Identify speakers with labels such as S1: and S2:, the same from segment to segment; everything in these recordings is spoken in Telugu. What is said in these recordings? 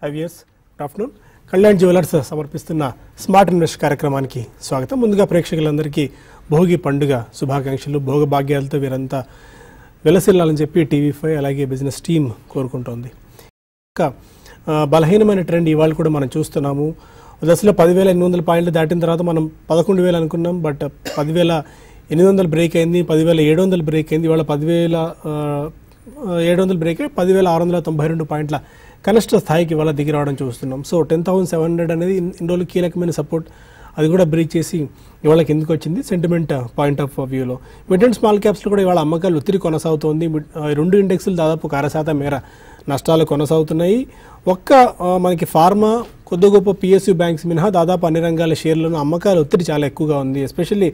S1: IVS good afternoon Kalyan jewellers సమర్పిస్తున్న స్మార్ట్ ఇన్వెస్ట్ కార్యక్రమానికి స్వాగతం ముందుగా ప్రేక్షకులందరికీ భోగి పండుగ శుభాకాంక్షలు భోగ భాగ్యాలతో వీరంతా వెలసిల్లాలని చెప్పి టీవీ ఫైవ్ అలాగే బిజినెస్ టీమ్ కోరుకుంటోంది ఇంకా ఆ, బలహీనమైన ట్రెండ్ ఇవాళ కూడా మనం చూస్తున్నాము దశలో పదివేల ఎనిమిది వందల పాయింట్లు దాటిన తర్వాత మనం పదకొండు వేలు అనుకున్నాం బట్ పదివేల ఎనిమిది వందలు బ్రేక్ అయింది పదివేల ఏడు వందలు బ్రేక్ అయింది ఇవాళ పదివేల ఆ, ఏడు వందలు బ్రేక్ అయ్యి పదివేల ఆరు వందల తొంభై రెండు పాయింట్ల కనిష్ట స్థాయికి ఇవాళ దిగి రావడం చూస్తున్నాం so ten thousand seven hundred అనేది ఇన్ ఇన్ని రోజులు కీలకమైన సపోర్ట్ అది కూడా బ్రేక్ చేసి ఇవాళ కిందకి వచ్చింది సెంటిమెంట్ పాయింట్ ఆఫ్ వ్యూలో మిడ్ అండ్ స్మాల్ క్యాప్స్లో కూడా ఇవాళ అమ్మకాలు ఒత్తిడి కొనసాగుతోంది మిడ్- ఆ, రెండు ఇండెక్స్లు దాదాపు ఒక అర శాతం మేర నష్టాలు కొనసాగుతున్నాయి ఒక్క ఆ, మనకి ఫార్మా కొద్ది గొప్ప పిఎస్యు బ్యాంక్స్ మినహా దాదాపు అన్ని రంగాల షేర్లను అమ్మకాలు ఒత్తిడి చాలా ఎక్కువగా ఉంది especially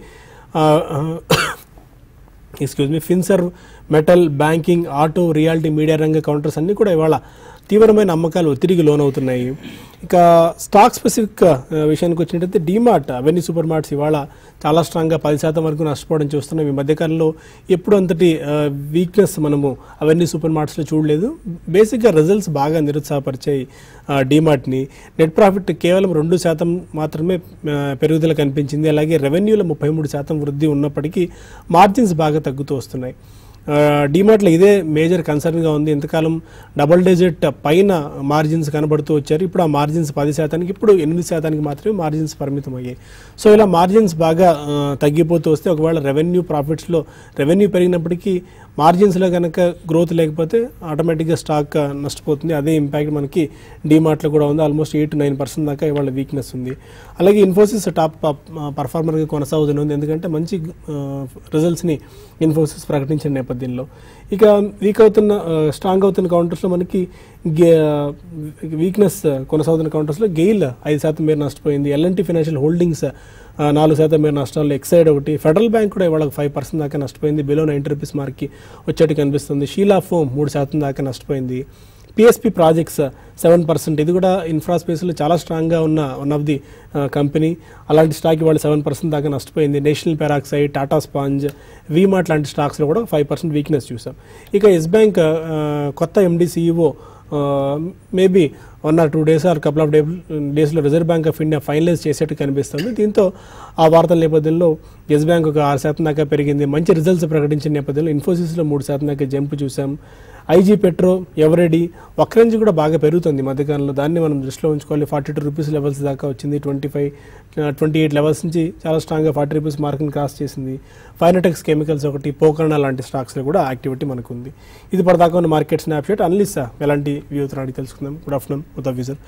S1: excuse me finserv metal banking auto realty media రంగ కౌంటర్స్ అన్నీ కూడా ఇవాళ తీవ్రమైన అమ్మకాలు ఒత్తిడికి లోనవుతున్నాయి ఇక స్టాక్ స్పెసిఫిక్ ఆ, విషయానికి వచ్చినట్టయితే డీమార్ట్ అవెన్యూ సూపర్ మార్ట్స్ ఇవాళ చాలా స్ట్రాంగ్గా పది శాతం వరకు నష్టపోవడం చూస్తున్నాం ఈ మధ్యకాలంలో ఎప్పుడు అంతటి వీక్నెస్ మనము అవెన్యూ సూపర్ మార్ట్స్లో చూడలేదు బేసిక్గా రిజల్ట్స్ బాగా నిరుత్సాహపరిచాయి ఆ, డీమార్ట్ని నెట్ ప్రాఫిట్ కేవలం రెండు శాతం మాత్రమే ఆ, పెరుగుదల కనిపించింది అలాగే రెవెన్యూలో ముప్పై మూడు శాతం వృద్ధి ఉన్నప్పటికీ మార్జిన్స్ బాగా తగ్గుతూ వస్తున్నాయి ఆ, డీమార్ట్లో ఇదే మేజర్ కన్సర్న్గా ఉంది ఎంతకాలం డబుల్ డిజిట్ పైన మార్జిన్స్ కనబడుతూ వచ్చారు ఇప్పుడు ఆ మార్జిన్స్ పది శాతానికి ఇప్పుడు ఎనిమిది శాతానికి మాత్రమే మార్జిన్స్ పరిమితం అయ్యాయి సో ఇలా మార్జిన్స్ బాగా ఆ, తగ్గిపోతూ వస్తే ఒకవేళ రెవెన్యూ ప్రాఫిట్స్లో రెవెన్యూ పెరిగినప్పటికీ మార్జిన్స్లో కనుక గ్రోత్ లేకపోతే ఆటోమేటిక్గా స్టాక్ ఆ, నష్టపోతుంది అదే ఇంపాక్ట్ మనకి డీమార్ట్లో కూడా ఉంది ఆల్మోస్ట్ ఎయిట్ నైన్ పర్సెంట్ దాకా ఇవాళ వీక్నెస్ ఉంది అలాగే ఇన్ఫోసిస్ టాప్ పర్ఫార్మర్గా కొనసాగుతుంది ఎందుకంటే మంచి రిజల్ట్స్ని ఇన్ఫోసిస్ ప్రకటించిన నేపథ్యంలో ఇక వీక్ అవుతున్న స్ట్రాంగ్ అవుతున్న కౌంటర్స్లో మనకి వీక్నెస్ కొనసాగుతున్న కౌంటర్స్లో గెయిల్ ఐదు శాతం మేర నష్టపోయింది ఎల్ఎన్టీ ఫైనాన్షియల్ హోల్డింగ్స్ ఆ, నాలుగు శాతం మేర నష్టాలు ఎక్సైడ్ ఒకటి ఫెడరల్ బ్యాంక్ కూడా ఇవాళ ఫైవ్ పర్సెంట్ దాకా నష్టపోయింది బిలో నైంటీ రూపీస్ మార్క్కి వచ్చేట్టు కనిపిస్తుంది షీలా ఫోమ్ మూడు శాతం దాకా నష్టపోయింది పిఎస్పి ప్రాజెక్ట్స్ సెవెన్ పర్సెంట్ ఇది కూడా ఇన్ఫ్రా స్పేస్లో చాలా స్ట్రాంగ్గా ఉన్న వన్ ఆఫ్ ది కంపెనీ అలాంటి స్టాక్ ఇవాళ సెవెన్ పర్సెంట్ దాకా నష్టపోయింది national peroxide Tata sponge V Mart లాంటి స్టాక్స్లో కూడా ఫైవ్ పర్సెంట్ వీక్నెస్ చూసాం ఇక ఎస్ బ్యాంక్ కొత్త MD CEO maybe one or two days or couple of day డేస్లో reserve bank of India finalise చేసేట్టు కనిపిస్తుంది దీంతో ఆ వార్తల నేపథ్యంలో ఎస్ బ్యాంక్ ఒక ఆరు శాతం దాకా పెరిగింది మంచి రిజల్ట్స్ ప్రకటించిన నేపథ్యంలో ఇన్ఫోసిస్లో మూడు శాతం దాకా జంప్ చూసాం ఐజీ పెట్రో ఎవరెడీ ఒక్కరించి కూడా బాగా పెరుగుతుంది ఈ మధ్యకాలంలో దాన్ని మనం దృష్టిలో ఉంచుకోవాలి ఫార్టీ టూ రూపీస్ లెవెల్స్ దాకా వచ్చింది twenty five twenty eight levels నుంచి చాలా స్ట్రాంగ్గా ఫార్టీ రూపీస్ మార్క్ని క్రాస్ చేసింది ఫైనటెక్స్ కెమికల్స్ ఒకటి పోకర్ణ లాంటి స్టాక్స్లో కూడా యాక్టివిటీ మనకు ఉంది ఇది పడదాకా ఉన్న మార్కెట్ స్నాప్షాట్ అన్లిస్ ఎలాంటి వ్యూ అడిగి తెలుసుకుందాం good afternoon good of sir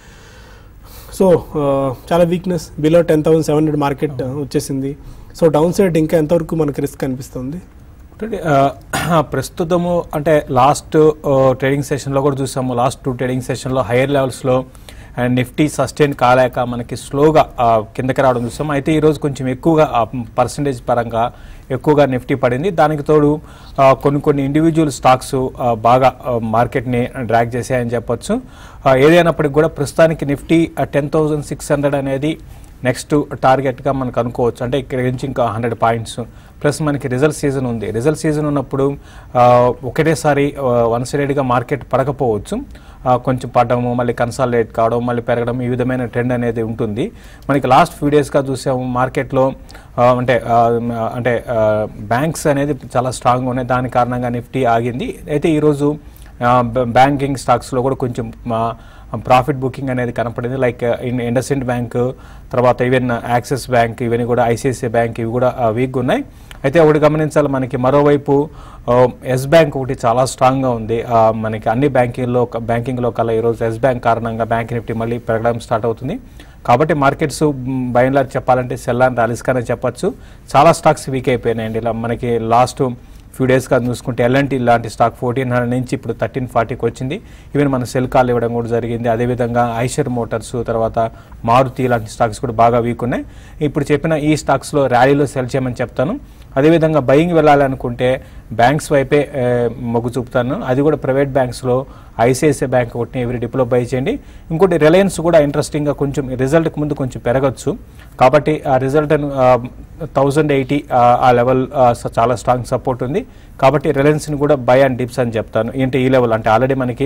S1: so చాలా weakness below ten thousand seven hundred market వచ్చేసింది సో డౌన్ సైడ్ ఇంకా ఎంతవరకు మనకు రిస్క్ కనిపిస్తుంది
S2: అంటే, ఆ, ప్రస్తుతము అంటే లాస్ట్ ట్రేడింగ్ సెషన్లో కూడా చూసాము లాస్ట్ టూ ట్రేడింగ్ సెషన్లో హైయర్ లెవెల్స్లో అండ్ నిఫ్టీ సస్టైన్ కాలేక మనకి స్లోగా ఆ, కిందకి రావడం చూసాం అయితే ఈరోజు కొంచెం ఎక్కువగా పర్సంటేజ్ పరంగా ఎక్కువగా నిఫ్టీ పడింది దానికి తోడు ఆ, కొన్ని కొన్ని ఇండివిజువల్ స్టాక్స్ ఆ, బాగా ఆ, మార్కెట్ని డ్రాగ్ చేశాయని చెప్పొచ్చు ఆ, ఏదైనప్పటికీ కూడా ప్రస్తుతానికి nifty ten thousand six hundred అనేది నెక్స్ట్ టార్గెట్గా మనకు అనుకోవచ్చు అంటే ఇక్కడ నుంచి ఇంకా హండ్రెడ్ పాయింట్స్ ప్లస్ మనకి రిజల్ట్ సీజన్ ఉంది రిజల్ట్ సీజన్ ఉన్నప్పుడు ఆ, ఒకటేసారి వన్ సైడెడ్గా మార్కెట్ పడకపోవచ్చు ఆ, కొంచెం పడడము మళ్ళీ కన్సాలిడేట్ కావడం మళ్ళీ పెరగడం ఈ విధమైన ట్రెండ్ అనేది ఉంటుంది మనకి లాస్ట్ ఫ్యూ డేస్గా చూసాము మార్కెట్లో ఆ, అంటే ఆ, అంటే బ్యాంక్స్ అనేది చాలా స్ట్రాంగ్గా ఉన్నాయి దాని కారణంగా నిఫ్టీ ఆగింది అయితే ఈరోజు బ్యాంకింగ్ స్టాక్స్లో కూడా కొంచెం మా ప్రాఫిట్ బుకింగ్ అనేది కనపడింది లైక్ ఇన్ ఇండస్ఇండ్ బ్యాంక్ తర్వాత ఈవెన్ యాక్సిస్ బ్యాంక్ ఇవన్నీ కూడా ఐసిఐసిఐ బ్యాంక్ ఇవి కూడా వీక్గా ఉన్నాయి అయితే ఒకటి గమనించాలి మనకి మరోవైపు ఎస్ బ్యాంక్ ఒకటి చాలా స్ట్రాంగ్గా ఉంది ఆ, మనకి అన్ని బ్యాంకింగ్లో బ్యాంకింగ్లో కల్లా ఈరోజు ఎస్ బ్యాంక్ కారణంగా బ్యాంక్ నిఫ్టీ మళ్ళీ పెరగడం స్టార్ట్ అవుతుంది కాబట్టి మార్కెట్స్ బై అండ్ లార్జ్ చెప్పాలంటే సెల్ అండ్ రిస్క్ అనే చెప్పొచ్చు చాలా స్టాక్స్ వీక్ అయిపోయినాయండి ఇలా మనకి లాస్ట్ ఫ్యూ డేస్గా చూసుకుంటే ఎల్ఎన్టీ లాంటి స్టాక్ ఫోర్టీన్ హండ్రెడ్ నుంచి ఇప్పుడు థర్టీన్ ఫార్టీకి వచ్చింది ఈవెన్ మన సెల్ కాల్ ఇవ్వడం కూడా జరిగింది అదేవిధంగా ఐషర్ మోటార్స్ తర్వాత మారుతి లాంటి స్టాక్స్ కూడా బాగా వీక్ ఉన్నాయి ఇప్పుడు చెప్పిన ఈ స్టాక్స్లో ర్యాలీలో సెల్ చేయమని చెప్తాను అదేవిధంగా బయింగ్ వెళ్ళాలనుకుంటే బ్యాంక్స్ వైపే ఏ, మొగ్గు చూపుతాను అది కూడా ప్రైవేట్ బ్యాంక్స్లో ఐసిఐసిఐ బ్యాంక్ ఒకటి ఎవ్రీ డిప్లో బై చేయండి ఇంకోటి రిలయన్స్ కూడా ఇంట్రెస్టింగ్గా కొంచెం రిజల్ట్కి ముందు కొంచెం పెరగచ్చు కాబట్టి ఆ రిజల్ట్ థౌజండ్ ఎయిటీ ఆ లెవెల్ చాలా స్ట్రాంగ్ సపోర్ట్ ఉంది కాబట్టి రిలయన్స్ని కూడా బై అండ్ డిప్స్ అని చెప్తాను ఏంటి ఈ లెవెల్ అంటే ఆల్రెడీ మనకి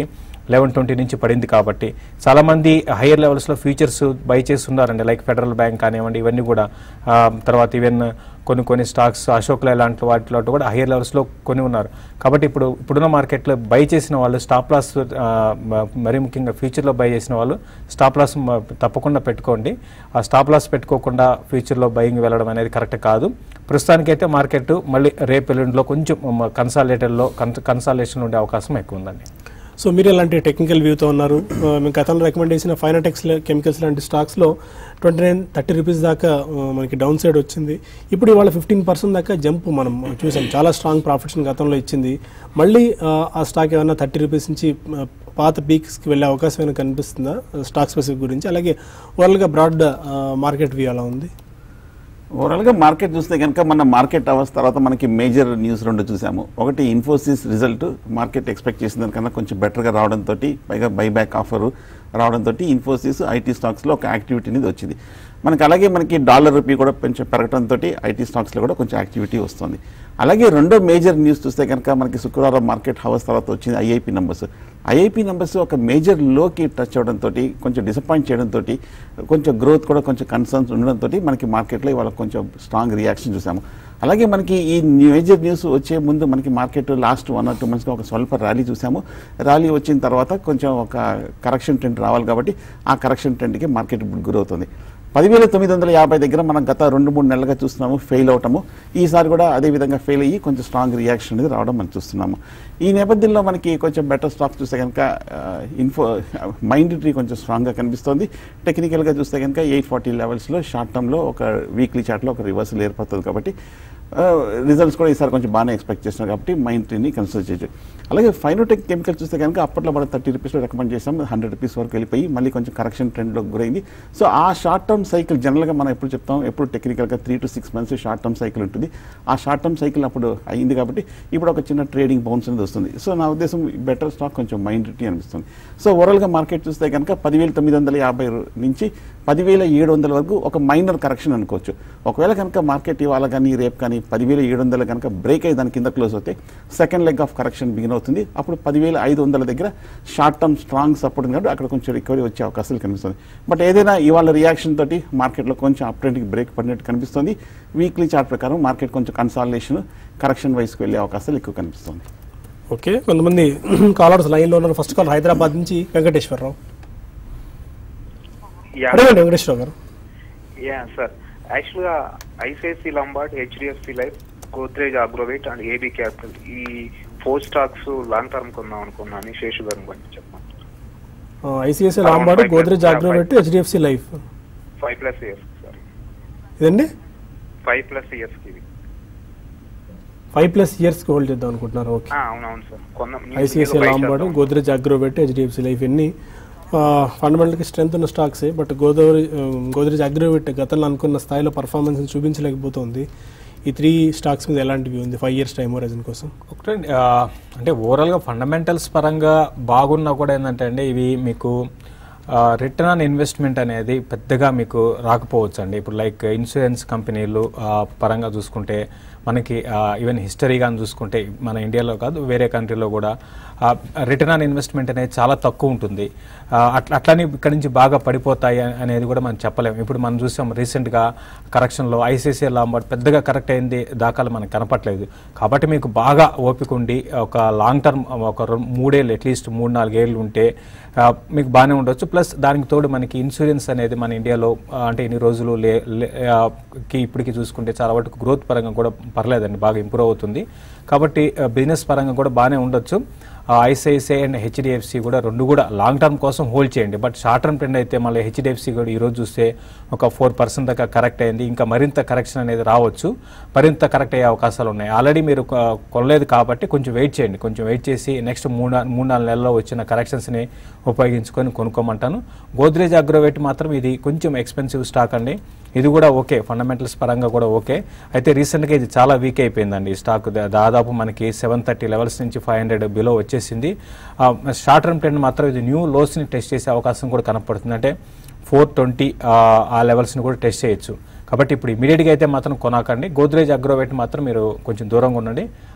S2: లెవెన్ ట్వంటీ నుంచి పడింది కాబట్టి చాలామంది హయ్యర్ లెవెల్స్లో ఫ్యూచర్స్ బై చేస్తున్నారండి లైక్ ఫెడరల్ బ్యాంక్ కానివ్వండి ఇవన్నీ కూడా ఆ, తర్వాత ఈవెన్ కొన్ని కొన్ని స్టాక్స్ అశోక్ లై లాంటి వాటిలో కూడా హయ్యర్ లెవెల్స్లో కొని ఉన్నారు కాబట్టి ఇప్పుడు ఇప్పుడున్న మార్కెట్లో బై చేసిన వాళ్ళు స్టాప్ లాస్ ఆ, మ- మరీ ముఖ్యంగా ఫ్యూచర్లో బై చేసిన వాళ్ళు స్టాప్ లాస్ మ- తప్పకుండా పెట్టుకోండి ఆ స్టాప్ లాస్ పెట్టుకోకుండా ఫ్యూచర్లో బయింగ్ వెళ్ళడం అనేది కరెక్ట్ కాదు ప్రస్తుతానికైతే మార్కెట్ మళ్ళీ రేపు ఎల్లుండిలో కొంచెం కన్సాలేటర్లో కన్సాలేషన్ ఉండే అవకాశం ఎక్కువ ఉందండి
S1: సో మీరు ఎలాంటి టెక్నికల్ వ్యూతో ఉన్నారు ఆ, మేము గతంలో రికమెండ్ చేసిన ఫైనాటెక్స్ కెమికల్స్ లాంటి స్టాక్స్లో ట్వంటీ నైన్ థర్టీ రూపీస్ దాకా ఆ, మనకి డౌన్ సైడ్ వచ్చింది ఇప్పుడు ఇవాళ ఫిఫ్టీన్ పర్సెంట్ దాకా జంప్ మనం చూసాం చాలా స్ట్రాంగ్ ప్రాఫిట్స్ని గతంలో ఇచ్చింది మళ్ళీ ఆ, ఆ స్టాక్ ఏమైనా థర్టీ రూపీస్ నుంచి ఆ, పాత పీక్స్కి వెళ్ళే అవకాశం ఏమైనా కనిపిస్తుందా స్టాక్ స్పెసిఫిక్ గురించి అలాగే ఓవరాల్గా బ్రాడ్ మార్కెట్ వ్యూ అలా ఉంది
S3: ఓవరాల్గా మార్కెట్ చూస్తే కనుక మన మార్కెట్ అవర్స్ తర్వాత మనకి మేజర్ న్యూస్ రెండు చూసాము ఒకటి ఇన్ఫోసిస్ రిజల్ట్ మార్కెట్ ఎక్స్పెక్ట్ చేసిన దానికన్నా కొంచెం బెటర్గా రావడంతో పైగా బైబ్యాక్ ఆఫర్ రావడంతో ఇన్ఫోసిస్ ఐటీ స్టాక్స్లో ఒక యాక్టివిటీ అనేది వచ్చింది మనకి అలాగే మనకి డాలర్ రూపీ కూడా కొంచెం పెరగడంతో ఐటీ స్టాక్స్లో కూడా కొంచెం యాక్టివిటీ వస్తుంది అలాగే రెండో మేజర్ న్యూస్ చూస్తే కనుక మనకి శుక్రవారం మార్కెట్ హవర్స్ తర్వాత వచ్చింది ఐఐపి నెంబర్స్ ఐఐపి నెంబర్స్ ఒక మేజర్ లోకి టచ్ అవడంతో కొంచెం డిసప్పాయింట్ చేయడంతో కొంచెం గ్రోత్ కూడా కొంచెం కన్సర్న్స్ ఉండడంతో మనకి మార్కెట్లో ఇవాళ కొంచెం స్ట్రాంగ్ రియాక్షన్ చూసాము అలాగే మనకి ఈ మేజర్ న్యూస్ వచ్చే ముందు మనకి market last one or two మంత్స్గా ఒక స్వల్ప ర్యాలీ చూసాము ర్యాలీ వచ్చిన తర్వాత కొంచెం ఒక కరెక్షన్ ట్రెండ్ రావాలి కాబట్టి ఆ కరెక్షన్ ట్రెండ్కి మార్కెట్ ఇప్పుడు గురవుతుంది పదివేల తొమ్మిది వందల యాభై దగ్గర మనం గత రెండు మూడు నెలలుగా చూస్తున్నాము ఫెయిల్ అవటము ఈసారి కూడా అదే విధంగా ఫెయిల్ అయ్యి కొంచెం స్ట్రాంగ్ రియాక్షన్ అనేది రావడం మనం చూస్తున్నాము ఈ నేపథ్యంలో మనకి కొంచెం బెటర్ స్టాక్ చూస్తే కనుక ఇన్ఫో మైండ్ ట్రీ కొంచెం స్ట్రాంగ్గా కనిపిస్తుంది టెక్నికల్గా చూస్తే కనుక ఎయిట్ ఫార్టీ లెవెల్స్లో షార్ట్ టర్మ్లో ఒక వీక్లీ చార్ట్లో ఒక రివర్సల్ ఏర్పడుతుంది కాబట్టి రిజల్ట్స్ కూడా ఈసారి కొంచెం బాగానే ఎక్స్పెక్ట్ చేస్తున్నారు కాబట్టి మైండ్ ట్రీని కన్సిడర్ చేయొచ్చు అలాగే ఫైనోటెక్ కెమికల్ చూస్తే కనుక అప్పట్లో మనం థర్టీ రూపీస్లో రికమెండ్ చేసాం హండ్రెడ్ రూపీస్ వరకు వెళ్ళిపోయి మళ్ళీ కొంచెం కరెక్షన్ ట్రెండ్లో గురైంది సో ఆ షార్ట్ టర్మ్ సైకిల్ జనరల్గా మనం ఎప్పుడు చెప్తాం ఎప్పుడు టెక్నికల్గా three to six months short term cycle ఉంటుంది ఆ షార్ట్ టర్మ్ సైకిల్ అప్పుడు అయింది కాబట్టి ఇప్పుడు ఒక చిన్న ట్రేడింగ్ బౌన్స్ అనేది వస్తుంది సో నా ఉద్దేశం బెటర్ స్టాక్ కొంచెం మైండ్ ట్రీ అనిపిస్తుంది సో ఓవరాల్గా మార్కెట్ చూస్తే కనుక పదివేల తొమ్మిది వందల యాభై నుంచి పదివేల ఏడు వందల వరకు ఒక మైనర్ కరెక్షన్ అనుకోవచ్చు ఒకవేళ కనుక మార్కెట్ ఇవాళ కానీ రేపు కానీ పదివేల ఏడు వందల కనుక బ్రేక్ అయ్యి దాని కింద క్లోజ్ అవుతే second leg of correction begin అవుతుంది అప్పుడు పదివేల ఐదు వందల దగ్గర షార్ట్ టర్మ్ స్ట్రాంగ్ సపోర్ట్ ఉంది కాబట్టి అక్కడ కొంచెం రికవరీ వచ్చే అవకాశాలు కనిపిస్తుంది బట్ ఏదైనా ఇవాళ రియాక్షన్ తోటి మార్కెట్లో కొంచెం అప్ ట్రెండ్కి బ్రేక్ పడినట్టు కనిపిస్తుంది వీక్లీ చార్ట్ ప్రకారం మార్కెట్ కొంచెం కన్సాలిడేషన్ కరెక్షన్ వైస్కి వెళ్ళే అవకాశాలు ఎక్కువ కనిపిస్తుంది
S1: ఓకే కొంతమంది కాలర్స్ లైన్లో ఉన్నారు ఫస్ట్ కాల్ హైదరాబాద్ నుంచి వెంకటేశ్వరరావు
S4: యా
S1: అడగండి వెంకటేశ్వరరావు గారు
S4: యా సార్ యాక్చువల్గా ICICI Lombard HDFC life Godrej Agrovet and AB capital ఈ ఫోర్ స్టాక్స్ లాంగ్ టర్మ్ కొందాం అనుకున్నాను శేషు గారిని గురించి చెప్పండి
S1: ICICI Lombard Godrej Agrovet HDFC life
S4: five plus years sir
S1: ఇదండి
S4: ఫైవ్ ప్లస్ ఇయర్స్ కి ఇది
S1: ఫైవ్ ప్లస్ ఇయర్స్కి హోల్డ్ చేద్దాం అనుకుంటున్నారు ఓకే
S4: ఆ, అవునవును సార్ కొందాం
S1: ICICI Lombard Godrej Agrovet HDFC life ఇవన్నీ ఫండమెంటల్కి స్ట్రెంత్ ఉన్న స్టాక్సే బట్ గోదావరి ఆ, గోద్రేజ్ అగ్రోవెట్ గతంలో అనుకున్న స్థాయిలో పర్ఫార్మెన్స్ చూపించలేకపోతుంది ఈ త్రీ స్టాక్స్ మీద ఎలాంటి వ్యూ ఉంది ఫైవ్ ఇయర్స్ టైమ్ హోరైజన్ కోసం
S2: ఒకటే ఆ, అంటే ఓవరాల్గా ఫండమెంటల్స్ పరంగా బాగున్నా కూడా ఏంటంటే అండి ఇవి మీకు రిటర్న్ ఆన్ ఇన్వెస్ట్మెంట్ అనేది పెద్దగా మీకు రాకపోవచ్చు అండి ఇప్పుడు లైక్ ఇన్సూరెన్స్ కంపెనీలు ఆ, పరంగా చూసుకుంటే మనకి ఈవెన్ హిస్టరీ కానీ చూసుకుంటే మన ఇండియాలో కాదు వేరే కంట్రీలో కూడా రిటర్న్ ఆన్ ఇన్వెస్ట్మెంట్ అనేది చాలా తక్కువ ఉంటుంది ఆ, అట్లా అట్లని ఇక్కడి నుంచి బాగా పడిపోతాయి అ- అనేది కూడా మనం చెప్పలేము ఇప్పుడు మనం చూసాం రీసెంట్గా కరెక్షన్లో ఐసీసీ లాంబార్డ్ పెద్దగా కరెక్ట్ అయింది దాఖలు మనకు కనపట్లేదు కాబట్టి మీకు బాగా ఓపిక ఉండి ఒక లాంగ్ టర్మ్ ఒక రెండు- మూడేళ్ళు అట్లీస్ట్ మూడు నాలుగేళ్ళు ఉంటే ఆ, మీకు బాగానే ఉండొచ్చు ప్లస్ దానికి తోడు మనకి ఇన్సూరెన్స్ అనేది మన ఇండియాలో ఆ, అంటే ఇన్ని రోజులు లే లే- ఆ, కి ఇప్పటికి చూసుకుంటే చాలా వరకు గ్రోత్ పరంగా కూడా పర్లేదండి బాగా ఇంప్రూవ్ అవుతుంది కాబట్టి బిజినెస్ పరంగా కూడా బాగానే ఉండొచ్చు ఐసిఐసిఐ అండ్ హెచ్డిఎఫ్సి కూడా రెండు కూడా లాంగ్ టర్మ్ కోసం హోల్డ్ చేయండి బట్ షార్ట్ టర్మ్ ట్రెండ్ అయితే మళ్ళీ హెచ్డిఎఫ్సి కూడా ఈరోజు చూస్తే ఒక ఫోర్ పర్సెంట్ దాకా కరెక్ట్ అయింది ఇంకా మరింత కరెక్షన్ అనేది రావచ్చు మరింత కరెక్ట్ అయ్యే అవకాశాలు ఉన్నాయి ఆల్రెడీ మీరు కొ- కొనలేదు కాబట్టి కొంచెం వెయిట్ చేయండి కొంచెం వెయిట్ చేసి నెక్స్ట్ మూడు నా- మూడు నాలుగు నెలల్లో వచ్చిన కరెక్షన్స్ని ఉపయోగించుకొని కొనుక్కోమంటాను గోద్రేజ్ అగ్రోవేట్ మాత్రం ఇది కొంచెం ఎక్స్పెన్సివ్ స్టాక్ అండి ఇది కూడా ఓకే ఫండమెంటల్స్ పరంగా కూడా ఓకే అయితే రీసెంట్గా ఇది చాలా వీక్ అయిపోయిందండి ఈ స్టాక్ దా- దాదాపు మనకి సెవెన్ థర్టీ లెవెల్స్ నుంచి ఫైవ్ హండ్రెడ్ బిలో వచ్చేసింది షార్ట్ టర్మ్ ట్రెండ్ మాత్రం ఇది న్యూ లోస్ని టెస్ట్ చేసే అవకాశం కూడా కనపడుతుంది అంటే ఫోర్ ట్వంటీ ఆ లెవెల్స్ని కూడా టెస్ట్ చేయొచ్చు కాబట్టి ఇప్పుడు ఇమీడియట్గా అయితే మాత్రం కొనాకండి గోద్రేజ్ అగ్రోవేట్ మాత్రం మీరు కొంచెం దూరంగా ఉండండి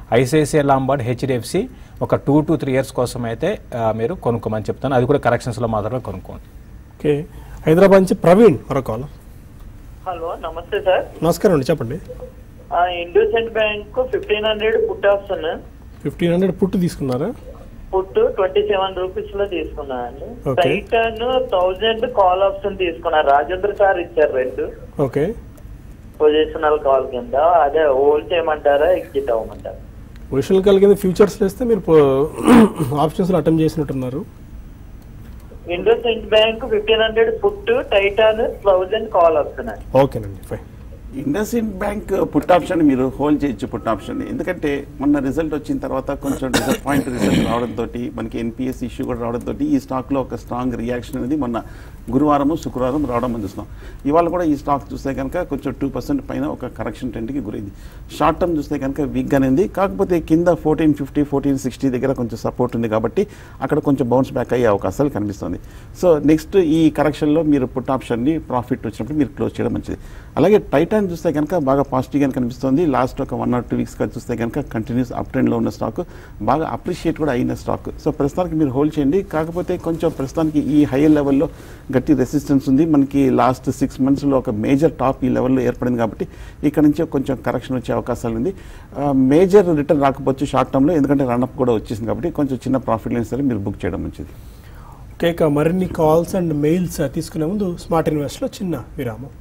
S2: ఐసిఐసిఐ లాంబార్డ్ హెచ్డిఎఫ్సి ఒక టూ టు త్రీ ఇయర్స్ కోసం అయితే ఆ, మీరు కొనుక్కోమని చెప్తాను అది కూడా కరెక్షన్స్లో మాత్రమే కొనుక్కోండి
S1: ఓకే హైదరాబాద్ నుంచి ప్రవీణ్ మరో కాల్
S5: హలో నమస్తే సార్
S1: నమస్కారం అండి చెప్పండి
S5: IndusInd bank fifteen hundred put option
S1: fifteen hundred put తీసుకున్నారా
S5: పుట్ ట్వంటీ సెవెన్ రూపీస్ లో తీసుకున్నా అండి
S1: Okay.
S5: Titan thousand call option తీసుకున్నా రాజేంద్ర సార్ ఇచ్చారు రెండు
S1: ఓకే
S5: పొజిషనల్ కాల్ కింద అదే హోల్డ్ చేయమంటారా ఎగ్జిట్ అవ్వమంటారా
S1: పొజిషనల్ కాల్ కింద ఫ్యూచర్స్ వేస్తే మీరు ఆప్షన్స్లో అటెంప్ట్ చేసినట్టున్నారు
S5: IndusInd bank fifteen hundred put Titan thousand call option అండి
S1: ఓకేనండి fine
S3: IndusInd bank put option మీరు హోల్డ్ చేయొచ్చు పుట్ ఆప్షన్ ఎందుకంటే మొన్న రిజల్ట్ వచ్చిన తర్వాత కొంచెం డిసప్పాయింట్ రిజల్ట్ రావడంతో మనకి ఎన్పిఎస్ ఇష్యూ కూడా రావడంతో ఈ స్టాక్లో ఒక స్ట్రాంగ్ రియాక్షన్ అనేది మొన్న గురువారం శుక్రవారం రావడం మనం చూస్తున్నాం ఇవాళ కూడా ఈ స్టాక్ చూస్తే కనుక కొంచెం టూ పర్సెంట్ పైన ఒక కరెక్షన్ ట్రెండ్కి గురైంది షార్ట్ టర్మ్ చూస్తే కనుక వీక్గానే ఉంది కాకపోతే కింద ఫోర్టీన్ ఫిఫ్టీ ఫోర్టీన్ సిక్స్టీ దగ్గర కొంచెం సపోర్ట్ ఉంది కాబట్టి అక్కడ కొంచెం బౌన్స్ బ్యాక్ అయ్యే అవకాశాలు కనిపిస్తుంది సో నెక్స్ట్ ఈ కరెక్షన్లో మీరు పుట్ ఆప్షన్ని ప్రాఫిట్ వచ్చినప్పుడు మీరు క్లోజ్ చేయడం మంచిది అలాగే టైటాన్ చూస్తే కనుక బాగా పాజిటివ్గా కనిపిస్తుంది లాస్ట్ ఒక వన్ ఆర్ టూ వీక్స్గా చూస్తే కనుక కంటిన్యూస్ అప్ ట్రెండ్లో ఉన్న స్టాక్ బాగా అప్రిషియేట్ కూడా అయిన స్టాక్ సో ప్రస్తుతానికి మీరు హోల్డ్ చేయండి కాకపోతే కొంచెం ప్రస్తుతానికి ఈ హైయర్ లెవెల్లో గట్టి రెసిస్టెన్స్ ఉంది మనకి లాస్ట్ సిక్స్ మంత్స్లో ఒక మేజర్ టాప్ ఈ లెవెల్లో ఏర్పడింది కాబట్టి ఇక్కడ నుంచి కొంచెం కరెక్షన్ వచ్చే అవకాశాలు ఉంది మేజర్ రిటర్న్ రాకపోవచ్చు షార్ట్ టర్మ్లో ఎందుకంటే రన్అప్ కూడా వచ్చేసింది కాబట్టి కొంచెం చిన్న ప్రాఫిట్ అయినా సరే మీరు బుక్ చేయడం మంచిది
S1: ఓకే ఇక మరిన్ని కాల్స్ అండ్ మెయిల్స్ తీసుకునే ముందు స్మార్ట్ ఇన్వెస్ట్లో చిన్న విరామం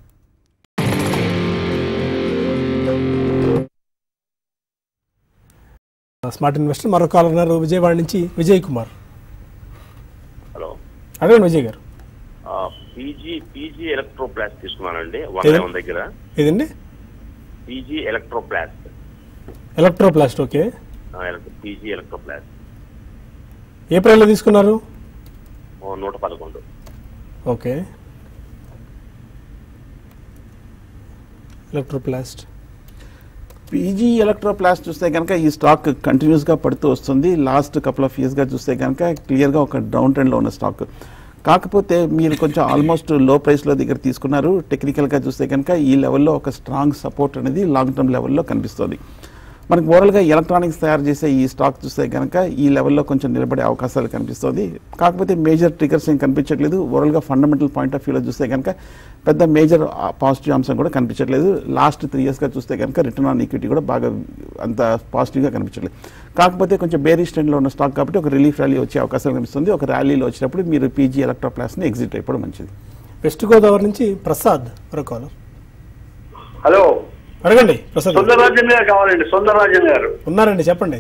S1: స్మార్ట్ ఇన్వెస్టర్ మరో కాల్ ఉన్నారు విజయవాడ నుంచి విజయ్ కుమార్
S6: హలో
S1: అడగండి విజయ్ గారు
S6: పీజీ పీజీ ఎలక్ట్రోప్లాస్ట్ తీసుకున్నానండి
S1: ఏది?
S6: వన్ లెవెన్ దగ్గర
S1: ఏదండి
S6: PG Electroplast
S1: Electroplast okay
S6: PG Electroplast
S1: ఏ ప్రైస్లో తీసుకున్నారు
S6: ఓ నూట పదకొండు
S1: ఓకే ఎలక్ట్రోప్లాస్ట్
S3: పీజీ ఎలక్ట్రోప్లాస్ట్ చూస్తే కనుక ఈ స్టాక్ కంటిన్యూస్గా పడుతూ వస్తుంది లాస్ట్ కపుల్ ఆఫ్ ఇయర్స్గా చూస్తే కనుక క్లియర్గా ఒక డౌన్ ట్రెండ్లో ఉన్న స్టాక్ కాకపోతే మీరు కొంచెం ఆల్మోస్ట్ లో ప్రైస్లో దగ్గర తీసుకున్నారు టెక్నికల్గా చూస్తే కనుక ఈ లెవెల్లో ఒక స్ట్రాంగ్ సపోర్ట్ అనేది లాంగ్ టర్మ్ లెవెల్లో కనిపిస్తుంది మనకి ఓవరాల్గా ఎలక్ట్రానిక్స్ తయారు చేసే ఈ స్టాక్ చూస్తే కనుక ఈ లెవెల్లో కొంచెం నిలబడే అవకాశాలు కనిపిస్తుంది కాకపోతే మేజర్ ట్రిగర్స్ ఏం కనిపించట్లేదు ఓవరాల్గా ఫండమెంటల్ పాయింట్ ఆఫ్ వ్యూలో చూస్తే కనుక పెద్ద మేజర్ పాజిటివ్ అంశం కూడా కనిపించట్లేదు లాస్ట్ త్రీ ఇయర్స్గా చూస్తే కనుక రిటర్న్ ఆన్ ఈక్విటీ కూడా బాగా అంత పాజిటివ్గా కనిపించట్లేదు కాకపోతే కొంచెం బేరీ స్టాండ్లో ఉన్న స్టాక్ కాబట్టి ఒక రిలీఫ్ ర్యాలీ వచ్చే అవకాశం కనిపిస్తుంది ఒక ర్యాలీలో వచ్చినప్పుడు మీరు పీజీ ఎలక్ట్రోప్లాస్ని ఎగ్జిట్ అయిపోవడం మంచిది
S1: వెస్ట్ గోదావరి నుంచి ప్రసాద్ మరో కాల్
S7: హలో
S1: అడగండి ప్రసాద్ గారు.
S7: సుందరరాజన్ గారు కావాలండి సుందరరాజన్ గారు
S1: ఉన్నారండి చెప్పండి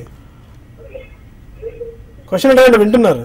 S1: క్వశ్చన్ అడగండి వింటున్నారు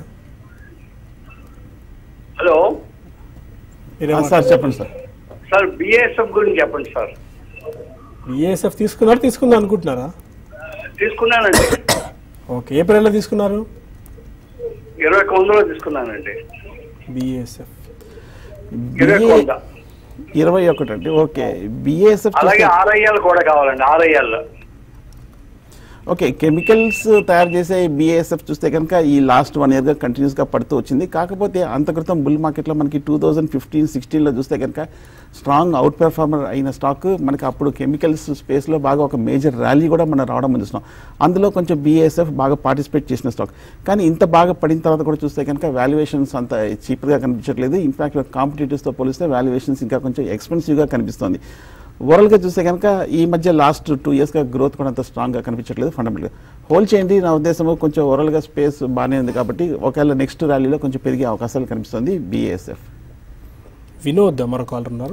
S7: హలో
S1: మీరేమో
S3: సార్ చెప్పండి సార్
S7: సార్ బిఎస్ఎఫ్ గురించి చెప్పండి సార్
S1: బిఏఎస్ఎఫ్ తీసుకున్నారు తీసుకుందాం అనుకుంటున్నారా
S7: తీసుకున్నానండి
S1: ఓకే ఏ ప్రైస్లో తీసుకున్నారు
S7: ఇరవై ఒక్క వందలో తీసుకున్నానండి
S1: బిఏఎస్ఎఫ్
S7: ఇరవై ఒక్క వంద
S3: ఇరవై ఒకటి అండి ఓకే బిఏఎస్ఎఫ్
S7: అలాగే ఆర్ఐఎల్ కూడా కావాలండి ఆర్ఐఎల్
S3: ఓకే కెమికల్స్ తయారు చేసే బిఏఎస్ఎఫ్ చూస్తే కనుక ఈ లాస్ట్ వన్ ఇయర్గా కంటిన్యూస్గా పడుతూ వచ్చింది కాకపోతే అంత క్రితం బుల్ మార్కెట్లో మనకి టూ థౌజండ్ ఫిఫ్టీన్ సిక్స్టీన్లో చూస్తే కనుక స్ట్రాంగ్ అవుట్ పెర్ఫార్మర్ అయిన స్టాక్ మనకి అప్పుడు కెమికల్స్ స్పేస్లో బాగా ఒక మేజర్ ర్యాలీ కూడా మనం రావడం మనం చూస్తున్నాం అందులో కొంచెం బిఏఎస్ఎఫ్ బాగా పార్టిసిపేట్ చేసిన స్టాక్ కానీ ఇంత బాగా పడిన తర్వాత కూడా చూస్తే కనుక వాల్యుయేషన్స్ అంత చీప్గా కనిపించట్లేదు ఇన్ఫాక్ట్ కాంపిటేటివ్స్తో పోలిస్తే వాల్యుయేషన్స్ ఇంకా కొంచెం ఎక్స్పెన్సివ్గా కనిపిస్తుంది ఓవరాల్గా చూస్తే కనుక ఈ మధ్య లాస్ట్ టూ ఇయర్స్గా గ్రోత్ కూడా అంత స్ట్రాంగ్గా కనిపించట్లేదు ఫండమెంటల్గా హోల్డ్ చేయండి నా ఉద్దేశము కొంచెం ఓవరాల్గా స్పేస్ బాగానే ఉంది కాబట్టి ఒకవేళ నెక్స్ట్ ర్యాలీలో కొంచెం పెరిగే అవకాశాలు కనిపిస్తుంది బీఏఎస్ఎఫ్
S1: వినోద్ మరో కాల్ ఉన్నారు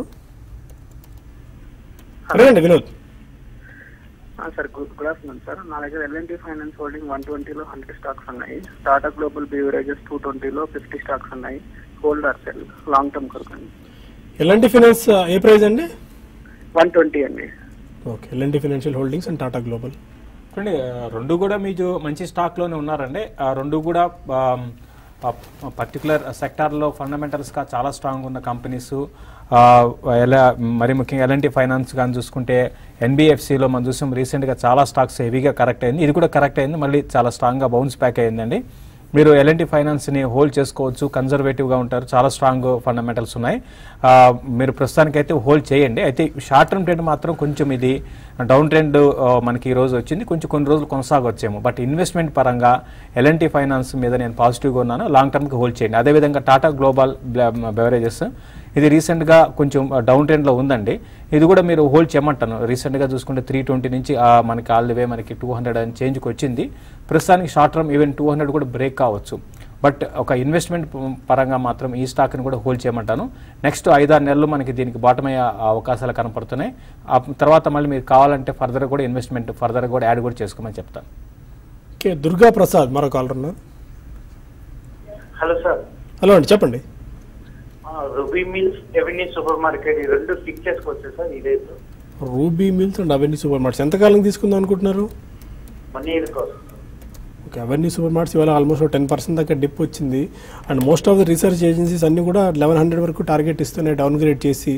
S1: అడగండి Vinod
S8: sir good good afternoon sir నా దగ్గర ఎల్ఎన్టీ ఫైనాన్స్ హోల్డింగ్ వన్ ట్వంటీలో హండ్రెడ్ స్టాక్స్ ఉన్నాయి టాటా గ్లోబల్ బీవరేజెస్ టూ ట్వంటీలో ఫిఫ్టీ స్టాక్స్ ఉన్నాయి hold or sell long term కొరకు
S1: ఎల్ఎన్టీ ఫైనాన్స్ ఏ ప్రైస్ అండి
S8: వన్ ట్వంటీ అండి
S1: okay L and T financial holdings and Tata global
S2: చూడండి ఆ, రెండు కూడా మీరు మంచి స్టాక్లోనే ఉన్నారండి ఆ రెండు కూడా పర్టికులర్ సెక్టార్లో ఫండమెంటల్స్గా చాలా స్ట్రాంగ్ ఉన్న కంపెనీస్ ఎలా మరి ముఖ్యంగా ఎల్ఎన్టీ ఫైనాన్స్ కానీ చూసుకుంటే ఎన్బిఎఫ్సిలో మనం చూసాం రీసెంట్గా చాలా స్టాక్స్ హెవీగా కరెక్ట్ అయింది ఇది కూడా కరెక్ట్ అయింది మళ్ళీ చాలా స్ట్రాంగ్గా బౌన్స్ బ్యాక్ అయిందండి మీరు ఎల్ఎన్టీ ఫైనాన్స్ని హోల్డ్ చేసుకోవచ్చు కన్జర్వేటివ్గా ఉంటారు చాలా స్ట్రాంగ్ ఫండమెంటల్స్ ఉన్నాయి ఆ, మీరు ప్రస్తుతానికైతే హోల్డ్ చేయండి అయితే షార్ట్ టర్మ్ ట్రెండ్ మాత్రం కొంచెం ఇది డౌన్ ట్రెండ్ ఆ, మనకి ఈ రోజు వచ్చింది కొంచెం కొన్ని రోజులు కొనసాగొచ్చేమో బట్ ఇన్వెస్ట్మెంట్ పరంగా ఎల్ఎన్టీ ఫైనాన్స్ మీద నేను పాజిటివ్గా ఉన్నాను లాంగ్ టర్మ్కి హోల్డ్ చేయండి అదేవిధంగా టాటా గ్లోబల్ బెవరేజెస్ ఇది రీసెంట్గా కొంచెం డౌన్ ట్రెండ్లో ఉందండి ఇది కూడా మీరు హోల్డ్ చేయమంటాను రీసెంట్గా చూసుకుంటే త్రీ ట్వంటీ నుంచి ఆ, మనకి ఆల్ ది వే మనకి టూ హండ్రెడ్ అని చేంజ్కి వచ్చింది ప్రస్తుతానికి short term even two hundred కూడా బ్రేక్ కావచ్చు బట్ ఒక ఇన్వెస్ట్మెంట్ పరంగా మాత్రం ఈ స్టాక్ని కూడా హోల్డ్ చేయమంటాను నెక్స్ట్ ఐదారు నెలలు మనకి దీనికి బాటమ్ అయ్యే అవకాశాలు కనపడుతున్నాయి ఆ తర్వాత మళ్ళీ మీరు కావాలంటే ఫర్దర్ కూడా ఇన్వెస్ట్మెంట్ ఫర్దర్ కూడా యాడ్ కూడా చేసుకోమని చెప్తాను
S1: ఓకే దుర్గా ప్రసాద్ మరో కాలర్ ఉన్నారు
S9: హలో సార్
S1: హలో అండి చెప్పండి
S9: Ruby mills avenue supermarket ఈ రెండు పిక్ చేసుకోవచ్చు సార్ ఈ రేపు
S1: Ruby mills and avenue supermarts ఎంతకాలం తీసుకుందాం అనుకుంటున్నారు
S9: వన్ ఇయర్ కోసం
S1: ఓకే అవెన్యూ సూపర్ మార్ట్స్ ఇవాళ ఆల్మోస్ట్ టెన్ పర్సెంట్ దాకా డిప్ వచ్చింది and most of the research agencies అన్నీ కూడా లెవెన్ హండ్రెడ్ వరకు టార్గెట్ ఇస్తున్నాయి డౌన్ గ్రేడ్ చేసి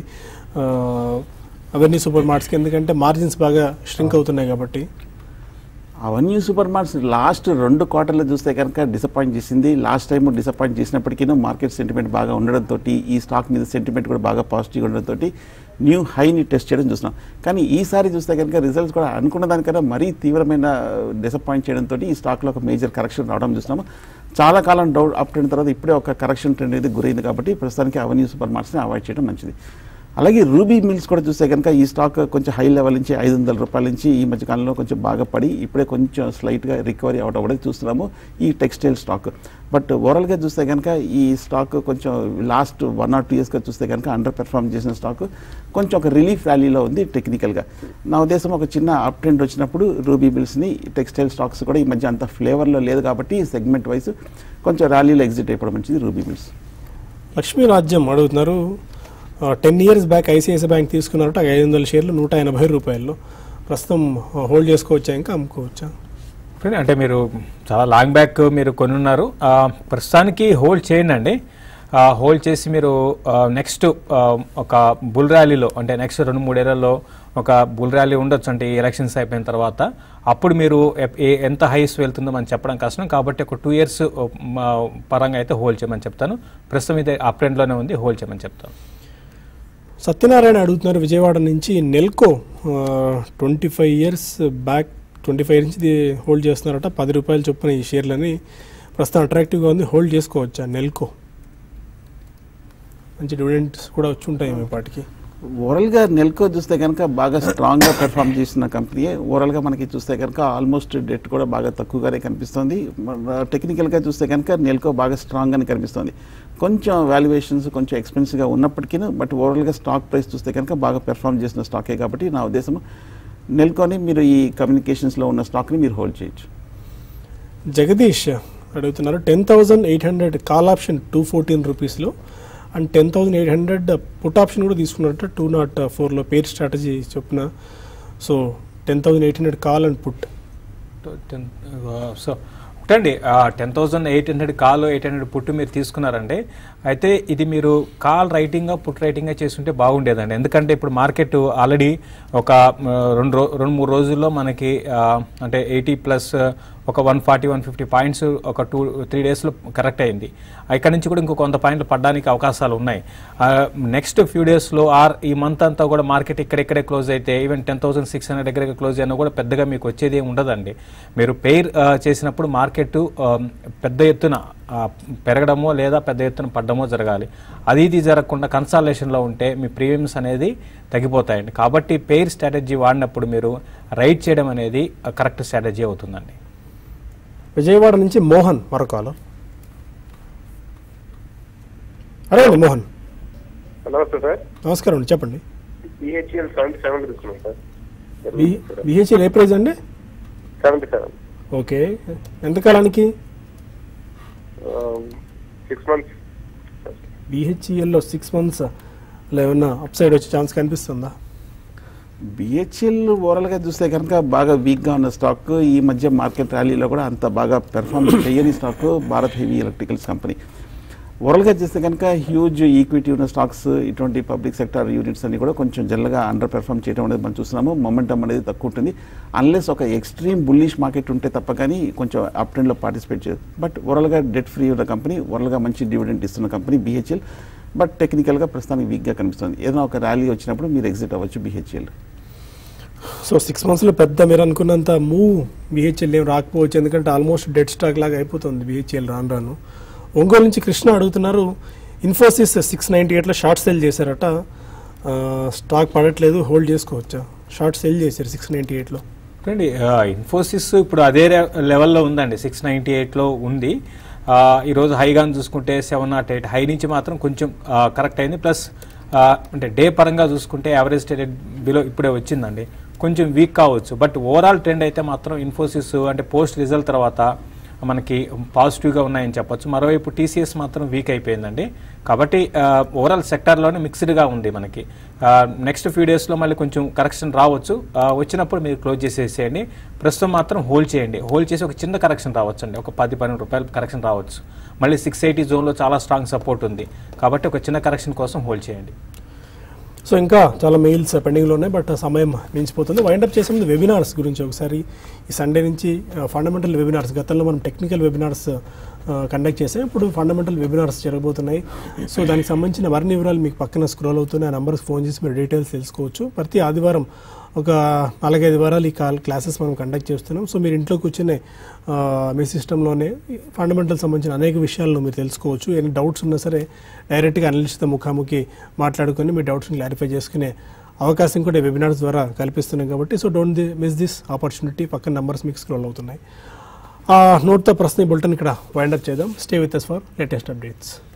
S1: అవెన్యూ సూపర్ మార్ట్స్కి ఎందుకంటే మార్జిన్స్ బాగా స్ట్రింక్ అవుతున్నాయి కాబట్టి
S3: అవన్యూ సూపర్ మార్ట్స్ లాస్ట్ రెండు క్వార్టర్లు చూస్తే కనుక డిసప్పాయింట్ చేసింది లాస్ట్ టైం డిసప్పాయింట్ చేసినప్పటికీ మార్కెట్ సెంటిమెంట్ బాగా ఉండడంతో ఈ స్టాక్ మీద సెంటిమెంట్ కూడా బాగా పాజిటివ్గా ఉండడంతో న్యూ హైని టెస్ట్ చేయడం చూస్తున్నాం కానీ ఈసారి చూస్తే కనుక రిజల్ట్స్ కూడా అనుకున్న దానికన్నా మరీ తీవ్రమైన డిసప్పాయింట్ చేయడంతో ఈ స్టాక్లో ఒక మేజర్ కరెక్షన్ రావడం చూస్తున్నాము చాలా కాలం డౌట్ అప్ ట్రెండ్ తర్వాత ఇప్పుడే ఒక కరెక్షన్ ట్రెండ్ అనేది గురైంది కాబట్టి ప్రస్తుతానికి అవన్యూ సూపర్ మార్ట్స్ని అవాయిడ్ చేయడం మంచిది అలాగే రూబీ మిల్స్ కూడా చూస్తే కనుక ఈ స్టాక్ కొంచెం హై లెవెల్ నుంచి ఐదు వందల రూపాయల నుంచి ఈ మధ్య కాలంలో కొంచెం బాగా పడి ఇప్పుడే కొంచెం స్లైట్గా రికవరీ అవడం కూడా చూస్తున్నాము ఈ టెక్స్టైల్ స్టాక్ బట్ ఓవరాల్గా చూస్తే కనుక ఈ స్టాక్ కొంచెం లాస్ట్ వన్ ఆర్ టూ ఇయర్స్గా చూస్తే కనుక అండర్ పెర్ఫార్మ్ చేసిన స్టాక్ కొంచెం ఒక రిలీఫ్ ర్యాలీలో ఉంది టెక్నికల్గా నా ఉద్దేశం ఒక చిన్న అప్ ట్రెండ్ వచ్చినప్పుడు రూబీ బిల్స్ని టెక్స్టైల్ స్టాక్స్ కూడా ఈ మధ్య అంత ఫ్లేవర్లో లేదు కాబట్టి సెగ్మెంట్ వైజ్ కొంచెం ర్యాలీలో ఎగ్జిట్ అయిపోవడం మంచిది రూబీ బిల్స్
S1: లక్ష్మీ రాజ్యం అడుగుతున్నారు ten years back ICICI bank తీసుకున్నారట ఐదు వందల షేర్లు నూట ఎనభై రూపాయలు ప్రస్తుతం హోల్డ్ చేసుకోవచ్చా ఇంకా అమ్ముకోవచ్చా
S2: ఫ్రెండ్, అంటే మీరు చాలా లాంగ్ బ్యాక్ మీరు కొనున్నారు ఆ, ప్రస్తుతానికి హోల్డ్ చేయండి అండి ఆ, హోల్డ్ చేసి మీరు నెక్స్ట్ ఒక బుల్ ర్యాలీలో అంటే నెక్స్ట్ రెండు మూడేళ్లలో ఒక బుల్ ర్యాలీ ఉండొచ్చు అంటే ఈ ఎలక్షన్స్ అయిపోయిన తర్వాత అప్పుడు మీరు ఎప్- ఏ- ఎంత హైస్ వెళ్తుందో మనం చెప్పడం కష్టం కాబట్టి ఒక టూ ఇయర్స్ పరంగా అయితే హోల్డ్ చేయమని చెప్తాను ప్రస్తుతం ఇది అప్ ట్రెండ్లోనే ఉంది హోల్డ్ చేయమని చెప్తాను
S1: సత్యనారాయణ అడుగుతున్నారు విజయవాడ నుంచి Nelco twenty five years back twenty five నుంచి ఇది హోల్డ్ చేస్తున్నారట పది రూపాయలు చొప్పున ఈ షేర్లని ప్రస్తుతం అట్రాక్టివ్గా ఉంది హోల్డ్ చేసుకోవచ్చా నెల్కో మంచి డివిడెంట్స్ కూడా వచ్చి ఉంటాయి మీ పాటికి
S3: ఓవరాల్గా నెల్కో చూస్తే కనుక బాగా స్ట్రాంగ్గా పెర్ఫామ్ చేసిన కంపెనీ ఓవరాల్గా మనకి చూస్తే కనుక ఆల్మోస్ట్ డెట్ కూడా బాగా తక్కువగానే కనిపిస్తుంది టెక్నికల్గా చూస్తే కనుక నెల్కో బాగా స్ట్రాంగ్గానే కనిపిస్తుంది కొంచెం వాల్యుయేషన్స్ కొంచెం ఎక్స్పెన్సివ్గా ఉన్నప్పటికీ బట్ ఓవరాల్గా స్టాక్ ప్రైస్ చూస్తే కనుక బాగా పెర్ఫామ్ చేసిన స్టాకే కాబట్టి నా ఉద్దేశం నెల్కోని మీరు ఈ కమ్యూనికేషన్స్లో ఉన్న స్టాక్ని మీరు హోల్డ్ చేయొచ్చు
S1: జగదీష్ అడుగుతున్నారు ten thousand eight hundred call option two fourteen రూపీస్లో and ten thousand eight hundred put option కూడా తీసుకున్నారట టూ నాట్ ఫోర్లో పేర్ స్ట్రాటజీ చొప్పున so ten thousand eight hundred call and put
S2: ten so ఒకటండి ten thousand eight hundred call eight hundred put మీరు తీసుకున్నారండి అయితే ఇది మీరు కాల్ రైటింగ్గా పుట్ రైటింగ్గా చేసుంటే బాగుండేదండి ఎందుకంటే ఇప్పుడు మార్కెట్ ఆల్రెడీ ఒక ఆ, రెండు రో రెండు మూడు రోజుల్లో మనకి ఆ, అంటే ఎయిటీ ప్లస్ ఒక one forty one fifty points ఒక టూ త్రీ డేస్లో కరెక్ట్ అయింది ఇక్కడ నుంచి కూడా ఇంకో కొంత పాయింట్లు పడడానికి అవకాశాలు ఉన్నాయి నెక్స్ట్ ఫ్యూ డేస్లో ఆర్ ఈ మంత్ అంతా కూడా మార్కెట్ ఇక్కడెక్కడే క్లోజ్ అయితే even ten thousand six hundred దగ్గర క్లోజ్ అయినా కూడా పెద్దగా మీకు వచ్చేది ఏమి ఉండదండి మీరు పెయిర్ చేసినప్పుడు మార్కెట్ పెద్ద ఎత్తున ఆ, పెరగడమో లేదా పెద్ద ఎత్తున పడ్డమో జరగాలి అది ఇది జరగకుండా కన్సాలేషన్లో ఉంటే మీ ప్రీమియమ్స్ అనేది తగ్గిపోతాయండి కాబట్టి పెయిర్ స్ట్రాటజీ వాడినప్పుడు మీరు రైట్ చేయడం అనేది కరెక్ట్ స్ట్రాటజీ అవుతుందండి
S1: విజయవాడ నుంచి మోహన్ మరో కాలం అడగండి మోహన్
S10: నమస్తే సార్
S1: నమస్కారం అండి చెప్పండి
S10: బిహెచ్ఎల్ సెవెంటీ సెవెన్ తీసుకున్నాం సార్
S1: బిహెచ్ఎల్ ఏ ప్రైజ్ అండి
S10: సెవెంటీ సెవెన్
S1: ఓకే ఎంతకాలానికి
S10: సిక్స్ మంత్స్
S1: బిహెచ్ఈఎల్లో సిక్స్ మంత్స్ అలా ఏమన్నా అప్ సైడ్ వచ్చే ఛాన్స్ కనిపిస్తుందా
S3: బిహెచ్ఎల్ ఓవరాల్గా చూస్తే కనుక బాగా వీక్గా ఉన్న స్టాక్ ఈ మధ్య మార్కెట్ ర్యాలీలో కూడా అంత బాగా పెర్ఫార్మ్ చేయని stock Bharat heavy electricals company ఓవరాల్గా చేస్తే కనుక హ్యూజ్ ఈక్విటీ ఉన్న స్టాక్స్ ఇటువంటి పబ్లిక్ సెక్టర్ యూనిట్స్ అన్ని కూడా కొంచెం జల్లగా అండర్ పెర్ఫామ్ చేయడం అనేది మనం చూస్తున్నాము మొమెంటం అనేది తక్కువ ఉంటుంది అన్లెస్ ఒక ఎక్స్ట్రీమ్ బుల్లిష్ మార్కెట్ ఉంటే తప్ప కానీ కొంచెం అప్ ట్రెండ్లో పార్టిసిపేట్ చేయదు బట్ ఓవరాల్గా డెట్ ఫ్రీ ఉన్న కంపెనీ ఓవరాల్గా మంచి డివిడెంట్ ఇస్తున్న కంపెనీ బీహెచ్ఎల్ బట్ టెక్నికల్గా ప్రస్తుతానికి వీక్గా కనిపిస్తుంది ఏదైనా ఒక ర్యాలీ వచ్చినప్పుడు మీరు ఎగ్జిట్ అవ్వచ్చు బీహెచ్ఎల్
S1: సో సిక్స్ మంత్స్లో పెద్ద మీరు అనుకున్నంత మూవ్ బిహెచ్ఎల్ ఏం రాకపోవచ్చు ఎందుకంటే ఆల్మోస్ట్ డెడ్ స్టాక్ లాగా అయిపోతుంది బిహెచ్ఎల్ రాను రాను ఒంగోలు నుంచి కృష్ణ అడుగుతున్నారు ఇన్ఫోసిస్ సిక్స్ నైంటీ ఎయిట్లో షార్ట్ సెల్ చేశారట ఆ, స్టాక్ పడట్లేదు హోల్డ్ చేసుకోవచ్చా షార్ట్ సెల్ చేశారు సిక్స్ నైంటీ ఎయిట్లో
S2: చూడండి ఆ, ఇన్ఫోసిస్ ఇప్పుడు అదే రె- లెవెల్లో ఉందండి సిక్స్ నైంటీ ఎయిట్లో ఉంది ఆ, ఈరోజు హైగా చూసుకుంటే సెవెన్ నాట్ ఎయిట్ హై నుంచి మాత్రం కొంచెం ఆ, కరెక్ట్ అయింది ప్లస్ ఆ, అంటే డే పరంగా చూసుకుంటే యావరేజ్ ట్రేడెడ్ బిలో ఇప్పుడే వచ్చిందండి కొంచెం వీక్ కావచ్చు బట్ ఓవరాల్ ట్రెండ్ అయితే మాత్రం ఇన్ఫోసిస్ అంటే పోస్ట్ రిజల్ట్ తర్వాత మనకి పాజిటివ్గా ఉన్నాయని చెప్పొచ్చు మరోవైపు టీసీఎస్ మాత్రం వీక్ అయిపోయిందండి కాబట్టి ఓవరాల్ సెక్టార్లోనే మిక్స్డ్గా ఉంది మనకి నెక్స్ట్ ఫ్యూ డేస్లో మళ్ళీ కొంచెం కరెక్షన్ రావచ్చు ఆ, వచ్చినప్పుడు మీరు క్లోజ్ చేసేసేయండి ప్రస్తుతం మాత్రం హోల్డ్ చేయండి హోల్డ్ చేసి ఒక చిన్న కరెక్షన్ రావచ్చు అండి ఒక పది పన్నెండు రూపాయలు కరెక్షన్ రావచ్చు మళ్ళీ సిక్స్ ఎయిటీ జోన్లో చాలా స్ట్రాంగ్ సపోర్ట్ ఉంది కాబట్టి ఒక చిన్న కరెక్షన్ కోసం హోల్డ్ చేయండి
S1: సో ఇంకా చాలా మెయిల్స్ పెండింగ్లో ఉన్నాయి బట్ సమయం మించిపోతుంది వైండప్ చేసే ముందు వెబినార్స్ గురించి ఒకసారి ఈ సండే నుంచి ఫండమెంటల్ వెబినార్స్ గతంలో మనం టెక్నికల్ వెబినార్స్ కండక్ట్ చేసాం ఇప్పుడు ఫండమెంటల్ వెబినార్స్ జరగబోతున్నాయి సో దానికి సంబంధించిన మరిన్ని వివరాలు మీకు పక్కన స్క్రోల్ అవుతున్నాయి ఆ నెంబర్స్ ఫోన్ చేసి మీరు డీటెయిల్స్ తెలుసుకోవచ్చు ప్రతి ఆదివారం ఒక నాలుగైదు వారాలు ఈ కాల్ క్లాసెస్ మనం కండక్ట్ చేస్తున్నాం సో మీరు ఇంట్లో కూర్చునే ఆ, మీ సిస్టంలోనే ఫండమెంటల్ సంబంధించిన అనేక విషయాలను మీరు తెలుసుకోవచ్చు ఎన్ని డౌట్స్ ఉన్నా సరే డైరెక్ట్గా అనలిస్ట్తో ముఖాముఖి మాట్లాడుకొని మీ డౌట్స్ని క్లారిఫై చేసుకునే అవకాశం కూడా వెబినార్స్ ద్వారా కల్పిస్తున్నాం కాబట్టి so don't the miss this opportunity పక్కన నెంబర్స్ మీకు స్క్రోల్ అవుతున్నాయి ఆ నోట్తో ప్రస్తుతం ఈ బులెటిన్ ఇక్కడ వైండప్ చేద్దాం stay with us for latest updates